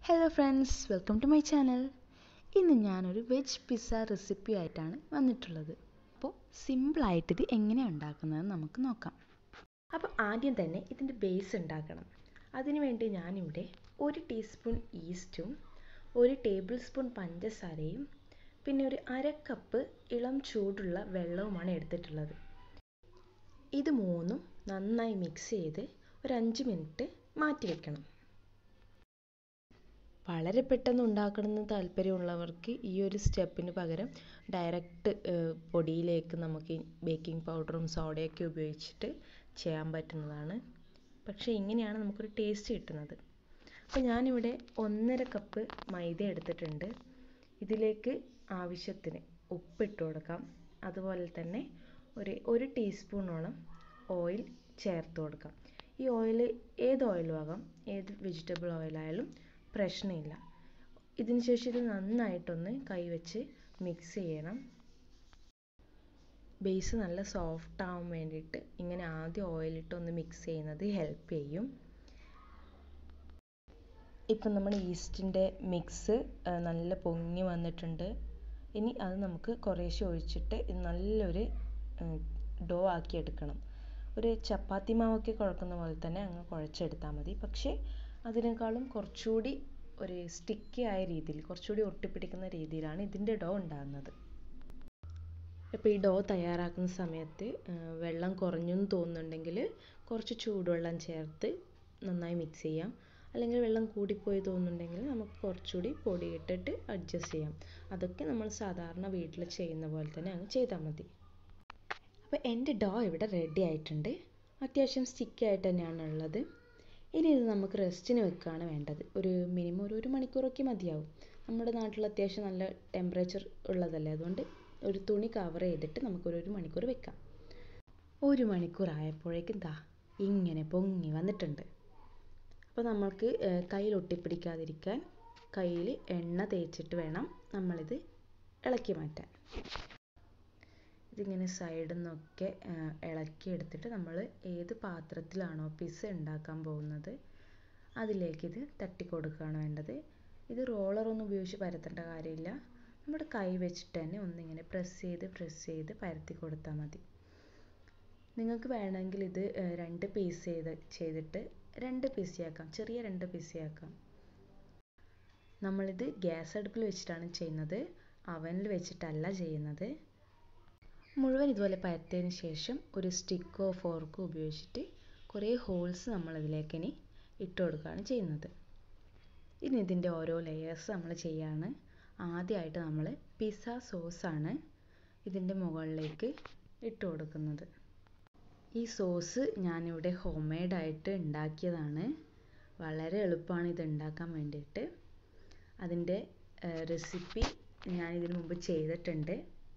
hello friends welcome to my channel ഇന്ന് ഞാനൊരു veg pizza recipe ആയിട്ടാണ് വന്നിട്ടുള്ളത് അപ്പോൾ സിമ്പിളായിട്ട് ഇത് എങ്ങനെയാണ് ഉണ്ടാക്കുന്നതെന്ന് നമുക്ക് നോക്കാം അപ്പോൾ ആദ്യം തന്നെ ഇതിൻ്റെ ബേസ് ഉണ്ടാക്കണം അതിനുവേണ്ടി ഞാനിവിടെ ഒരു ടീസ്പൂൺ ഈസ്റ്റും ഒരു ടേബിൾ സ്പൂൺ പഞ്ചസാരയും പിന്നെ ഒരു അര കപ്പ് ഇളം ചൂടുള്ള വെള്ളവുമാണ് എടുത്തിട്ടുള്ളത് ഇത് മൂന്നും നന്നായി മിക്സ് ചെയ്ത് ഒരു അഞ്ച് മിനിറ്റ് മാറ്റി വെക്കണം വളരെ പെട്ടെന്ന് ഉണ്ടാക്കണമെന്ന് താല്പര്യമുള്ളവർക്ക് ഈ ഒരു സ്റ്റെപ്പിന് പകരം ഡയറക്റ്റ് പൊടിയിലേക്ക് നമുക്ക് ബേക്കിംഗ് പൗഡറും സോഡയൊക്കെ ഉപയോഗിച്ചിട്ട് ചെയ്യാൻ പറ്റുന്നതാണ് പക്ഷേ ഇങ്ങനെയാണ് നമുക്കൊരു ടേസ്റ്റ് കിട്ടുന്നത് അപ്പോൾ ഞാനിവിടെ ഒന്നര കപ്പ് മൈദ എടുത്തിട്ടുണ്ട് ഇതിലേക്ക് ആവശ്യത്തിന് ഉപ്പിട്ട് കൊടുക്കാം അതുപോലെ തന്നെ ഒരു ഒരു ടീസ്പൂണോളം ഓയിൽ ചേർത്ത് കൊടുക്കാം ഈ ഓയിൽ ഏത് ഓയിലും ആകാം ഏത് വെജിറ്റബിൾ ഓയിലായാലും പ്രശ്നമില്ല ഇതിന് ശേഷം ഇത് നന്നായിട്ടൊന്ന് കൈവച്ച് മിക്സ് ചെയ്യണം ബേസ് നല്ല സോഫ്റ്റ് ആവാൻ വേണ്ടിയിട്ട് ഇങ്ങനെ ആദ്യം ഓയിലിട്ട് ഒന്ന് മിക്സ് ചെയ്യുന്നത് ഹെൽപ്പ് ചെയ്യും ഇപ്പം നമ്മൾ ഈസ്റ്റിൻ്റെ മിക്സ് നല്ല പൊങ്ങി വന്നിട്ടുണ്ട് ഇനി അത് നമുക്ക് കുറേശ്ശെ ഒഴിച്ചിട്ട് നല്ലൊരു ഡോ ആക്കി എടുക്കണം ഒരു ചപ്പാത്തി മാവൊക്കെ കുഴക്കുന്ന പോലെ തന്നെ അങ്ങ് കുഴച്ചെടുത്താൽ മതി പക്ഷേ അതിനേക്കാളും കുറച്ചുകൂടി ഒരു സ്റ്റിക്കി ആയ രീതിയിൽ കുറച്ചുകൂടി ഒട്ടിപ്പിടിക്കുന്ന രീതിയിലാണ് ഇതിൻ്റെ ഡോ ഉണ്ടാകുന്നത് ഇപ്പോൾ ഈ ഡോ തയ്യാറാക്കുന്ന സമയത്ത് വെള്ളം കുറഞ്ഞെന്ന് തോന്നുന്നുണ്ടെങ്കിൽ കുറച്ച് ചൂടുവെള്ളം ചേർത്ത് നന്നായി മിക്സ് ചെയ്യാം അല്ലെങ്കിൽ വെള്ളം കൂടിപ്പോയി തോന്നുന്നുണ്ടെങ്കിൽ നമുക്ക് കുറച്ചുകൂടി പൊടി ഇട്ടിട്ട് അഡ്ജസ്റ്റ് ചെയ്യാം അതൊക്കെ നമ്മൾ സാധാരണ വീട്ടിൽ ചെയ്യുന്ന പോലെ തന്നെ അങ്ങ് ചെയ്താൽ മതി അപ്പോൾ എൻ്റെ ഡോ ഇവിടെ റെഡി ആയിട്ടുണ്ട് അത്യാവശ്യം സ്റ്റിക്കി ആയിട്ട് തന്നെയാണ് ഉള്ളത് ഇനി ഇത് നമുക്ക് റെസ്റ്റിന് വെക്കുകയാണ് വേണ്ടത് ഒരു മിനിമം ഒരു ഒരു മണിക്കൂറൊക്കെ മതിയാവും നമ്മുടെ നാട്ടിൽ അത്യാവശ്യം നല്ല ടെമ്പറേച്ചർ ഉള്ളതല്ലേ അതുകൊണ്ട് ഒരു തുണി കവർ ചെയ്തിട്ട് നമുക്കൊരു ഒരു മണിക്കൂർ വെക്കാം ഒരു മണിക്കൂർ ആയപ്പോഴേക്കും ദാ ഇങ്ങനെ പൊങ്ങി വന്നിട്ടുണ്ട് അപ്പോൾ നമ്മൾക്ക് കയ്യിൽ ഒട്ടിപ്പിടിക്കാതിരിക്കാൻ കയ്യിൽ എണ്ണ തേച്ചിട്ട് വേണം നമ്മളിത് ഇളക്കി മാറ്റാൻ ഇതിങ്ങനെ സൈഡിൽ നിന്നൊക്കെ ഇളക്കി എടുത്തിട്ട് നമ്മൾ ഏത് പാത്രത്തിലാണോ പിസ്സ ഉണ്ടാക്കാൻ പോകുന്നത് അതിലേക്ക് ഇത് തട്ടി കൊടുക്കുകയാണ് വേണ്ടത് ഇത് റോളറൊന്നും ഉപയോഗിച്ച് പരത്തേണ്ട കാര്യമില്ല നമ്മുടെ കൈ വെച്ചിട്ട് തന്നെ ഒന്നിങ്ങനെ പ്രസ് ചെയ്ത് പ്രസ് ചെയ്ത് പരത്തി കൊടുത്താൽ മതി നിങ്ങൾക്ക് വേണമെങ്കിൽ ഇത് രണ്ട് പീസ് ചെയ്ത് ചെയ്തിട്ട് രണ്ട് പീസിയാക്കാം ചെറിയ രണ്ട് പീസിയാക്കാം നമ്മളിത് ഗ്യാസ് അടുപ്പിൽ വെച്ചിട്ടാണ് ചെയ്യുന്നത് അവനിൽ വെച്ചിട്ടല്ല ചെയ്യുന്നത് മുഴുവൻ ഇതുപോലെ പരത്തിയതിന് ശേഷം ഒരു സ്റ്റിക്കോ ഫോർക്കോ ഉപയോഗിച്ചിട്ട് കുറേ ഹോൾസ് നമ്മൾ ഇതിലേക്ക് ഇനി ഇട്ട് കൊടുക്കുകയാണ് ചെയ്യുന്നത് ഇനി ഇതിൻ്റെ ഓരോ ലെയേഴ്സ് നമ്മൾ ചെയ്യാണ് ആദ്യമായിട്ട് നമ്മൾ പിസ്സ സോസാണ് ഇതിൻ്റെ മുകളിലേക്ക് ഇട്ട് കൊടുക്കുന്നത് ഈ സോസ് ഞാനിവിടെ ഹോം മെയ്ഡായിട്ട് ഉണ്ടാക്കിയതാണ് വളരെ എളുപ്പമാണ് ഇത് ഉണ്ടാക്കാൻ വേണ്ടിയിട്ട് അതിൻ്റെ റെസിപ്പി ഞാൻ ഇതിനു മുമ്പ് ചെയ്തിട്ടുണ്ട്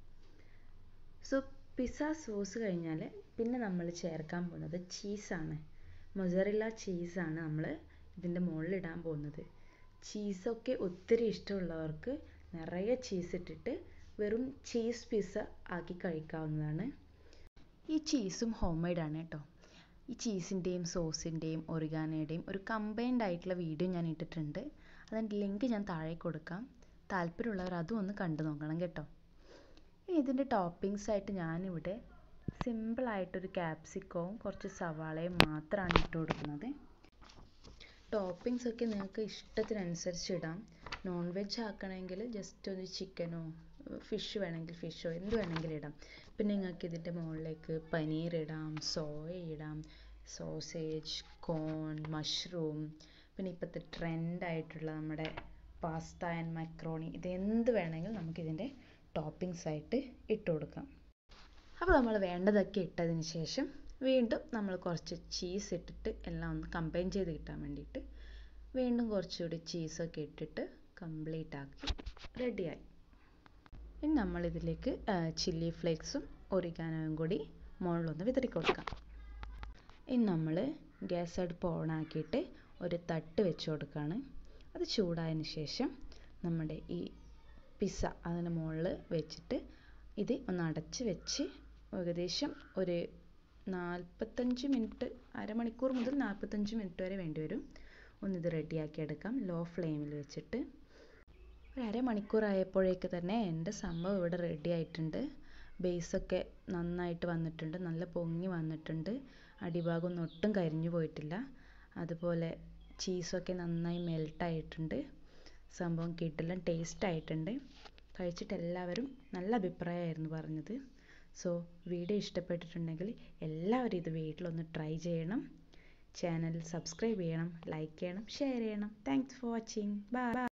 സോ പിസ്സ സോസ് കഴിഞ്ഞാൽ പിന്നെ നമ്മൾ ചേർക്കാൻ പോകുന്നത് ചീസാണ് മൊസറില്ല ചീസാണ് നമ്മൾ ഇതിൻ്റെ മുകളിൽ ഇടാൻ പോകുന്നത് ചീസൊക്കെ ഒത്തിരി ഇഷ്ടമുള്ളവർക്ക് നിറയെ ചീസ് ഇട്ടിട്ട് വെറും ചീസ് പിസ്സ ആക്കി കഴിക്കാവുന്നതാണ് ഈ ചീസും ഹോം മെയ്ഡാണ് കേട്ടോ ഈ ചീസിൻ്റെയും സോസിൻ്റെയും ഒറിഗാനോയുടെയും ഒരു കമ്പൈൻഡ് ആയിട്ടുള്ള വീഡിയോ ഞാൻ ഇട്ടിട്ടുണ്ട് അതിൻ്റെ ലിങ്ക് ഞാൻ താഴെ കൊടുക്കാം താല്പര്യമുള്ളവർ അതും ഒന്ന് കണ്ടു നോക്കണം കേട്ടോ ഇനി ഇതിൻ്റെ ടോപ്പിങ്സ് ആയിട്ട് ഞാനിവിടെ സിമ്പിളായിട്ടൊരു ക്യാപ്സിക്കവും കുറച്ച് സവാളയും മാത്രമാണ് ഇട്ട് കൊടുക്കുന്നത് ടോപ്പിങ്സ് ഒക്കെ നിങ്ങൾക്ക് ഇഷ്ടത്തിനനുസരിച്ച് ഇടാം നോൺ വെജ് ആക്കണമെങ്കിൽ ജസ്റ്റ് ഒരു ചിക്കനോ ഫിഷ് വേണമെങ്കിൽ ഫിഷോ എന്ത് വേണമെങ്കിലും ഇടാം പിന്നെ നിങ്ങൾക്ക് ഇതിൻ്റെ മുകളിലേക്ക് പനീർ ഇടാം സോയ ഇടാം സോസേജ് കോൺ മഷ്റൂം പിന്നെ ഇപ്പോഴത്തെ ട്രെൻഡായിട്ടുള്ള നമ്മുടെ പാസ്ത ആൻഡ് മക്രോണി ഇത് എന്ത് വേണമെങ്കിലും നമുക്കിതിൻ്റെ ടോപ്പിങ്സ് ആയിട്ട് ഇട്ട് കൊടുക്കാം അപ്പോൾ നമ്മൾ വേണ്ടതൊക്കെ ഇട്ടതിന് ശേഷം വീണ്ടും നമ്മൾ കുറച്ച് ചീസ് ഇട്ടിട്ട് എല്ലാം ഒന്ന് കമ്പൈൻ ചെയ്ത് കിട്ടാൻ വേണ്ടിയിട്ട് വീണ്ടും കുറച്ചുകൂടി ചീസൊക്കെ ഇട്ടിട്ട് കംപ്ലീറ്റ് ആക്കി റെഡിയായി ഇനി നമ്മളിതിലേക്ക് ചില്ലി ഫ്ലേക്സും ഒറിഗാനോയും കൂടി മുകളിലൊന്ന് വിതറി കൊടുക്കാം ഇനി നമ്മൾ ഗ്യാസ് അടുപ്പ് ഓൺ ആക്കിയിട്ട് ഒരു തട്ട് വെച്ച് കൊടുക്കുകയാണ് അത് ചൂടായതിന് ശേഷം നമ്മുടെ ഈ പിസ്സ അതിന് മുകളിൽ വെച്ചിട്ട് ഇത് ഒന്ന് അടച്ച് വെച്ച് ഏകദേശം ഒരു നാൽപ്പത്തഞ്ച് മിനിറ്റ് അരമണിക്കൂർ മുതൽ നാൽപ്പത്തഞ്ച് മിനിറ്റ് വരെ വേണ്ടി വരും ഒന്നിത് റെഡിയാക്കി എടുക്കാം ലോ ഫ്ലെയിമിൽ വെച്ചിട്ട് ഒരു അരമണിക്കൂറായപ്പോഴേക്ക് തന്നെ എൻ്റെ സംഭവം ഇവിടെ റെഡി ആയിട്ടുണ്ട് ബേസൊക്കെ നന്നായിട്ട് വന്നിട്ടുണ്ട് നല്ല പൊങ്ങി വന്നിട്ടുണ്ട് അടിഭാഗം ഒന്നും ഒട്ടും കരിഞ്ഞു പോയിട്ടില്ല അതുപോലെ ചീസൊക്കെ നന്നായി മെൽട്ടായിട്ടുണ്ട് സംഭവം കിട്ടില്ല ടേസ്റ്റ് ആയിട്ടുണ്ട് കഴിച്ചിട്ട് എല്ലാവരും നല്ല അഭിപ്രായമായിരുന്നു പറഞ്ഞത് സോ വീഡിയോ ഇഷ്ടപ്പെട്ടിട്ടുണ്ടെങ്കിൽ എല്ലാവരും ഇത് വീട്ടിലൊന്ന് ട്രൈ ചെയ്യണം ചാനൽ സബ്സ്ക്രൈബ് ചെയ്യണം ലൈക്ക് ചെയ്യണം ഷെയർ ചെയ്യണം താങ്ക്സ് ഫോർ വാച്ചിങ് ബൈ